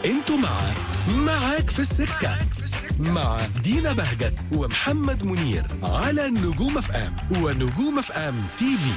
انتوا مع معاك في السكة مع دينا بهجت ومحمد منير على نجوم اف ام ونجوم اف ام تي في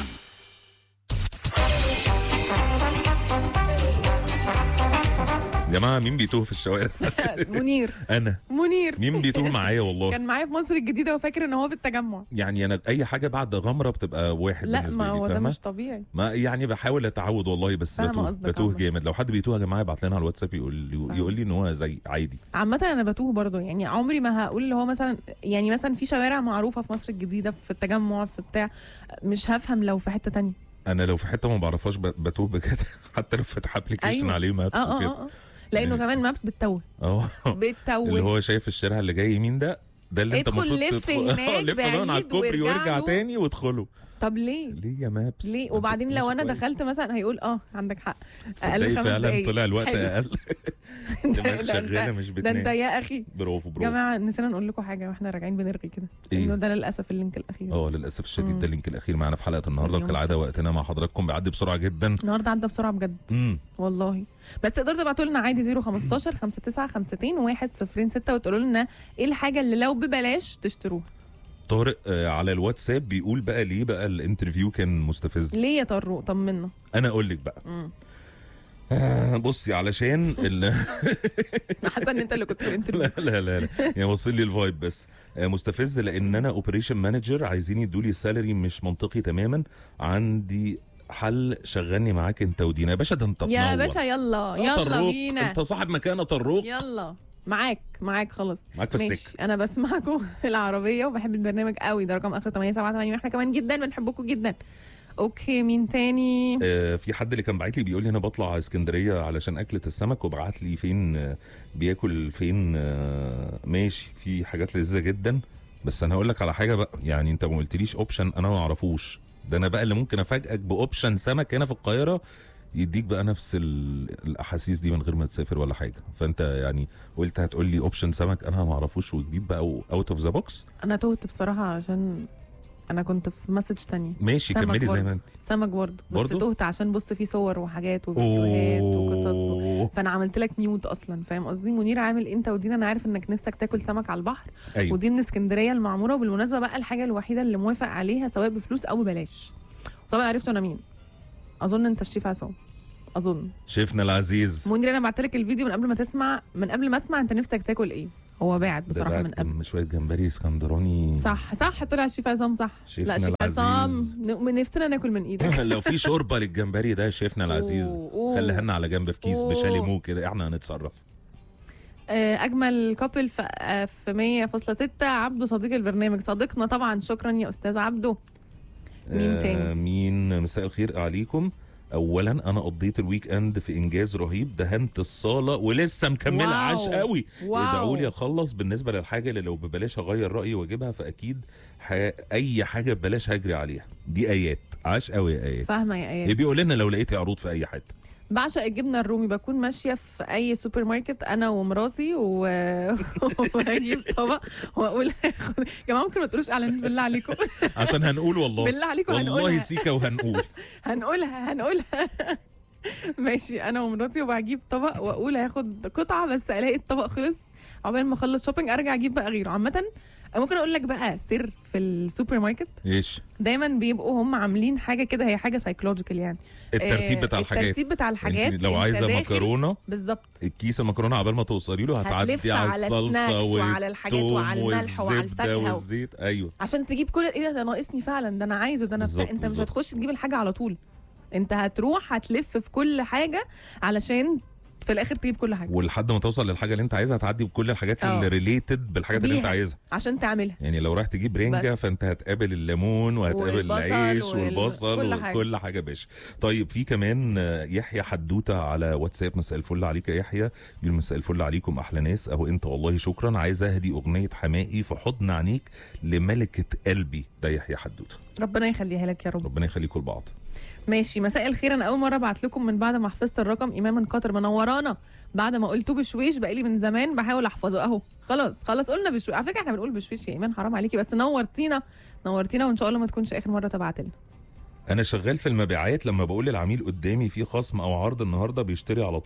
يا جماعه مين بيتوه في الشوارع منير انا منير مين بيتوه معايا والله كان معايا في مصر الجديدة وفاكر ان هو في التجمع يعني انا اي حاجه بعد غمره بتبقى واحد لا بالنسبه ما لي هو ده فاهمة؟ مش طبيعي ما يعني بحاول اتعود والله بس فاهمة بتوه قصدك بتوه عامة. جامد لو حد بيتوه يا جماعه يبعت لنا على الواتساب يقول لي فاهمة. يقول لي ان هو زي عادي عامة انا بتوه برضه يعني عمري ما هقول اللي هو مثلا يعني مثلا في شوارع معروفة في مصر الجديدة في التجمع في بتاع مش هفهم لو في حتة تانية انا لو في حته ما بعرفهاش ب- بتوه بجد حتى لو فتح ابلكيشن أيوة. عليه مابس اه اه وكده اه, آه. لانه كمان مابس بتتوه اه اللي بتتوه هو شايف الشارع اللي جاي يمين ده ده اللي انت ادخل المفروض لف تدخل- آه، هناك لف دون على بعيد الكوبري وارجع وارجع له. تاني وادخله طب ليه؟ ليه يا مابس ليه أنت وبعدين لو ماشي انا كويس. دخلت مثلا هيقول اه عندك حق تصدقي خمس فعلا دقايق. طلع الوقت حلو. اقل ده دماغ انت- شغاله مش ده انت بتنام يا اخي برافو برافو جماعه نسينا نقول لكم حاجه واحنا راجعين بنرغي كده إيه؟ انه ده للاسف اللينك الاخير اه للاسف الشديد مم. ده اللينك الاخير معانا في حلقه النهارده اليوم وكالعاده وقتنا مع حضراتكم بيعدي بسرعه جدا النهارده عدى بسرعه بجد امم والله بس تقدروا تبعتوا لنا عادي 015 59 52 106 وتقولوا لنا ايه الحاجه اللي لو ببلاش تشتروها طارق آه على الواتساب بيقول بقى ليه بقى الانترفيو كان مستفز ليه يا طروق طمنا انا اقول لك بقى مم. آه بصي علشان ال... حاسه ان انت اللي كنت في الانترفيو لا لا لا لا يعني وصل لي الفايب بس آه مستفز لان انا اوبريشن مانجر عايزين يدوا لي السالري مش منطقي تماما عندي حل شغلني معاك انت ودينا يا باشا ده انت يا تنور. باشا يلا آه، يلا طروق. بينا انت صاحب مكانه طروق يلا معاك معاك خلاص معاك في ماشي السكه انا بسمعكم في العربيه وبحب البرنامج قوي ده رقم اخر 878 واحنا كمان جدا بنحبكم جدا اوكي مين تاني آه، في حد اللي كان باعت لي بيقول لي انا بطلع على اسكندريه علشان اكله السمك وبعت لي فين آه، بياكل فين آه، ماشي في حاجات لذيذه جدا بس انا هقول لك على حاجه بقى يعني انت ما قلتليش اوبشن انا ما اعرفوش ده انا بقى اللي ممكن افاجئك باوبشن سمك هنا في القاهره يديك بقى نفس ال- الاحاسيس دي من غير ما تسافر ولا حاجه فانت يعني قلت هتقول لي اوبشن سمك انا ما اعرفوش وجديد بقى اوت اوف ذا بوكس انا تهت بصراحه عشان انا كنت في مسج تانية ماشي سمك كملي زي برضه. ما انت سمك برضه بس برضه؟ تهت عشان بص في صور وحاجات وفيديوهات وقصص أوه. فانا عملت لك ميوت اصلا فاهم قصدي منير عامل انت ودينا انا عارف انك نفسك تاكل سمك على البحر ايوه ودي من اسكندريه المعموره وبالمناسبه بقى الحاجه الوحيده اللي موافق عليها سواء بفلوس او ببلاش طبعا عرفتوا انا مين اظن انت الشيف عصام اظن شيفنا العزيز منير انا بعت لك الفيديو من قبل ما تسمع من قبل ما اسمع انت نفسك تاكل ايه هو باعت ده بصراحه بقى من قبل كم- شويه جمبري اسكندراني صح صح طلع الشيف عصام صح شيفنا لا شيف العزيز. عصام ن- من نفسنا ناكل من ايدك لو في شوربه للجمبري ده شيفنا العزيز أوه، أوه. خليها لنا على جنب في كيس أوه. بشاليمو كده احنا هنتصرف آه، اجمل كابل في آه، في 100.6 عبده صديق البرنامج صديقنا طبعا شكرا يا استاذ عبده مين تاني؟ مين مساء الخير عليكم اولا انا قضيت الويك اند في انجاز رهيب دهنت الصاله ولسه مكمله واو. عاش قوي واو. ادعوا لي اخلص بالنسبه للحاجه اللي لو ببلاش هغير رايي واجيبها فاكيد ح... اي حاجه ببلاش هجري عليها دي ايات عاش قوي يا ايات فاهمه يا ايه إيه بيقول لنا لو لقيت عروض في اي حته بعشق الجبنه الرومي بكون ماشيه في اي سوبر ماركت انا ومراتي و... واجيب طبق واقول هاخد يا جماعه ممكن ما تقولوش اعلانات بالله عليكم عشان هنقول والله بالله عليكم والله هنقولها سيكا وهنقول هنقولها هنقولها ماشي انا ومراتي وبجيب طبق واقول هاخد قطعه بس الاقي الطبق خلص عقبال ما اخلص شوبينج ارجع اجيب بقى غيره عامه ممكن اقول لك بقى سر في السوبر ماركت ايش دايما بيبقوا هم عاملين حاجه كده هي حاجه سايكولوجيكال يعني الترتيب آه، بتاع الحاجات الترتيب بتاع الحاجات انت لو انت عايزه داخل- مكرونه بالظبط الكيس المكرونه عبال ما توصلي له هتلف هتعدي على على الصلصه سناكس وعلى الحاجات والثوم وعلى الملح وعلى والزبدة الفاكهة و- والزيت ايوه عشان تجيب كل ايه ده ده ناقصني فعلا ده انا عايزه ده انا بتاع بالظبط، انت مش بالظبط. هتخش تجيب الحاجه على طول انت هتروح هتلف في كل حاجه علشان في الاخر تجيب كل حاجه ولحد ما توصل للحاجه اللي انت عايزها هتعدي بكل الحاجات اه. اللي ريليتد بالحاجات اللي انت بيها. عايزها عشان تعملها يعني لو رايح تجيب رنجه بس. فانت هتقابل الليمون وهتقابل والبصل العيش وال- والبصل كل حاجة. وكل حاجه باشا طيب في كمان آه، يحيى حدوته على واتساب مساء الفل عليك يا يحيى بيقول مساء الفل عليكم احلى ناس اهو انت والله شكرا عايز اهدي اغنيه حمائي في حضن عينيك لملكه قلبي ده يحيى حدوته ربنا يخليها لك يا رب ربنا يخليكم لبعض ماشي مساء الخير انا اول مره ابعت لكم من بعد ما حفظت الرقم ايمان من قطر منورانا بعد ما قلتوه بشويش بقالي من زمان بحاول احفظه اهو خلاص خلاص قلنا بشويش على فكره احنا بنقول بشويش يا ايمان حرام عليكي بس نورتينا نورتينا وان شاء الله ما تكونش اخر مره تبعت لنا انا شغال في المبيعات لما بقول للعميل قدامي في خصم او عرض النهارده بيشتري على طول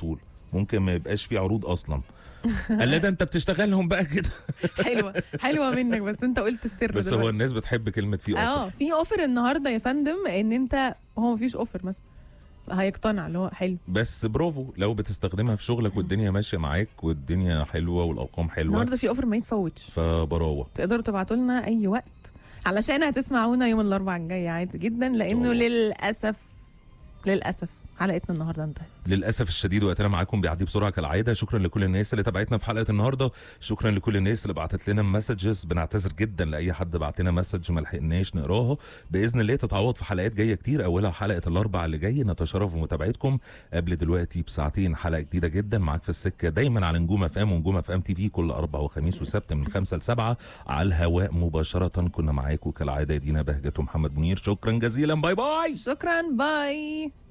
ممكن ما يبقاش في عروض اصلا قال لا ده انت بتشتغلهم بقى كده حلوه حلوه منك بس انت قلت السر بس دلوقتي. هو الناس بتحب كلمه في اه اوفر في اوفر النهارده يا فندم ان انت هو مفيش اوفر مثلا هيقتنع اللي هو حلو بس برافو لو بتستخدمها في شغلك والدنيا ماشيه معاك والدنيا حلوه والارقام حلوه النهارده في اوفر ما يتفوتش فبراوه تقدروا تبعتوا لنا اي وقت علشان هتسمعونا يوم الاربعاء الجاي عادي جدا لانه طبعا. للاسف للاسف حلقتنا النهارده انتهت للاسف الشديد وقتنا معاكم بيعدي بسرعه كالعاده شكرا لكل الناس اللي تابعتنا في حلقه النهارده شكرا لكل الناس اللي بعتت لنا مسجز بنعتذر جدا لاي حد بعت لنا مسج ما لحقناش نقراها باذن الله تتعوض في حلقات جايه كتير اولها حلقه الاربع اللي جاي نتشرف بمتابعتكم قبل دلوقتي بساعتين حلقه جديده جدا معاك في السكه دايما على نجوم اف ام ونجوم اف ام تي في كل اربع وخميس وسبت من خمسة لسبعة على الهواء مباشره كنا معاكم كالعاده دينا بهجت ومحمد منير شكرا جزيلا باي باي شكرا باي